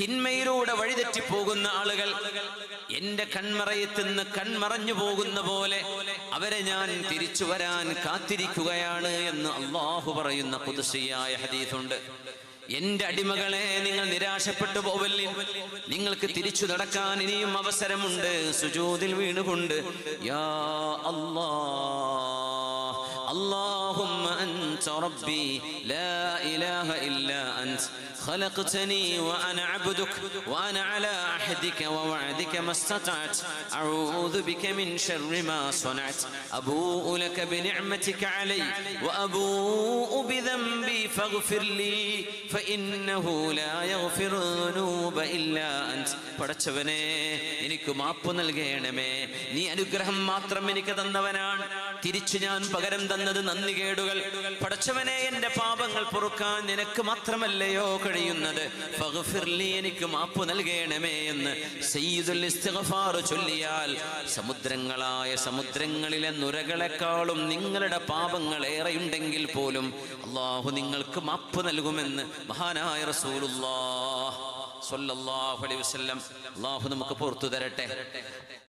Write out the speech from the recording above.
തിന്മയിലൂടെ വഴിതെറ്റിപ്പോകുന്ന ആളുകൾ എന്റെ കൺമറയത്തുനിന്ന് കൺമറഞ്ഞു പോകുന്ന പോലെ അവരെ ഞാൻ തിരിച്ചു വരാൻ കാത്തിരിക്കുകയാണ് എന്ന് അള്ളാഹു പറയുന്ന പുതുസിയായ ഹദീസുണ്ട് എന്റെ അടിമകളെ നിങ്ങൾ നിരാശപ്പെട്ടു പോവല്ലേ നിങ്ങൾക്ക് തിരിച്ചു നടക്കാൻ ഇനിയും അവസരമുണ്ട് സുജൂതിൽ വീണുകൊണ്ട് യാ അല്ലാ اللهم أنت ربي لا إله إلا أنت خلقتني وأنا عبدك وأنا على عهدك ووعدك ما استطعت أعوذ بك من شر ما صنعت أبوء لك بنعمتك علي وأبوء بذنبي فاغفر لي فإنه لا يغفر الذنوب إلا أنت പടച്ചവനെ എനിക്ക് മാപ്പ് നൽകണമേ നീ അനുഗ്രഹം മാത്രം എനിക്ക് തന്നവനാണ് തിരിച്ചു ഞാൻ പകരം തന്നത് നന്ദി കേടുകൾ പടച്ചവനെ എന്റെ പാപങ്ങൾ പൊറുക്കാൻ നിനക്ക് മാത്രമല്ലയോ കഴിയുന്നത് ഫഗ്ഫിർലി എനിക്ക് മാപ്പ് നൽകണമേ എന്ന് സയ്യിദുൽ ഇസ്തിഗ്ഫാർ ചൊല്ലിയാൽ സമുദ്രങ്ങളായ സമുദ്രങ്ങളിലെ നുരകളെക്കാളും നിങ്ങളുടെ പാപങ്ങൾ ഏറെയുണ്ടെങ്കിൽ പോലും അള്ളാഹു നിങ്ങൾക്ക് മാപ്പ് നൽകുമെന്ന് മഹാനായ റസൂലുള്ളാഹ് സ്വല്ലല്ലാഹു അലൈഹി വസല്ലം അള്ളാഹു നമുക്ക് പുറത്തു തരട്ടെ